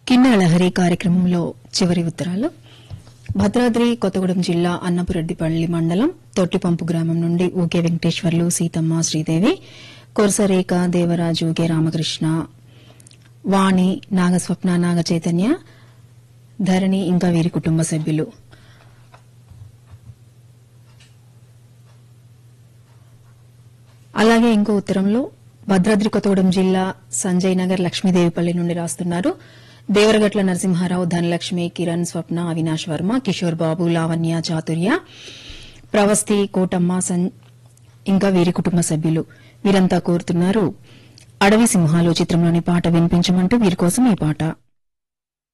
కిన్నెర లహరి కార్యక్రమంలో చివరి ఉత్తరాలు భద్రాద్రి కొత్తగూడెం జిల్లా అన్నపురెడ్డిపల్లి మండలం తొట్టిపంపు గ్రామం నుండి ఊకే వెంకటేశ్వర్లు సీతమ్మ శ్రీదేవి కొరసరేఖ దేవరాజు కె రామకృష్ణ వాణి నాగస్వప్న నాగ చైతన్య ధరణి ఇంకా వీరి కుటుంబ సభ్యులు అలాగే ఇంకో ఉత్తరంలో భద్రాద్రి కొత్తగూడెం జిల్లా సంజయ్ నగర్ లక్ష్మీదేవిపల్లి నుండి రాస్తున్నారు దేవరగట్ల నరసింహారావు ధనలక్ష్మి కిరణ్ స్వప్న అవినాష్ వర్మ కిషోర్ బాబు లావణ్య చాతుర్య ప్రవస్తి కోటమ్మ సన్- ఇంకా వీరి కుటుంబ సభ్యులు వీరంతా కోరుతున్నారు అడవి సింహాలు చిత్రంలోని పాట వినిపించమంటూ వీరి కోసం ఈ పాట